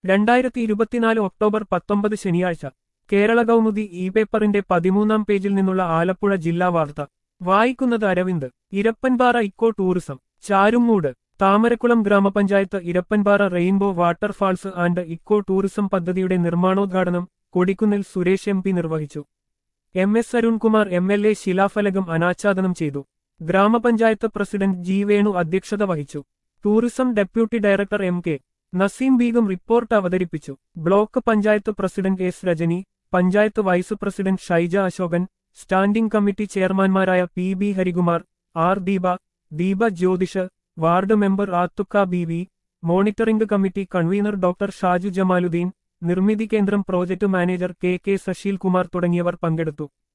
രണ്ടായിരത്തി ഇരുപത്തിനാല് ഒക്ടോബർ പത്തൊമ്പത് ശനിയാഴ്ച കേരള കൗമുദി ഇ പേപ്പറിന്റെ പതിമൂന്നാം പേജിൽ നിന്നുള്ള ആലപ്പുഴ ജില്ലാ വാർത്ത വായിക്കുന്നത് അരവിന്ദ് ഇരപ്പൻപാറ ഇക്കോ ടൂറിസം ചാരുമൂട് താമരക്കുളം ഗ്രാമപഞ്ചായത്ത് Irappanpara rainbow waterfalls and eco tourism പദ്ധതിയുടെ നിർമ്മാണോദ്ഘാടനം കൊടിക്കുന്നിൽ സുരേഷ് എം പി നിർവഹിച്ചു M S Arunkumar M L A ശിലാഫലകം അനാച്ഛാദനം ചെയ്തു ഗ്രാമപഞ്ചായത്ത് പ്രസിഡന്റ് ജി വേണു അധ്യക്ഷത വഹിച്ചു tourism deputy director M K Naseem Beegum report അവതരിപ്പിച്ചു block panchayat president S Rajani panchayat vice president Shaija Ashokan standing committee ചെയർമാൻമാരായ P B Harikumar R Deepa Deepa Jyothish ward member ആത്തുക്ക B V monitoring committee convener doctor Shaju Jamaluddin Nirmithi Kendram project manager K K Sasheel Kumar തുടങ്ങിയവർ പങ്കെടുത്തു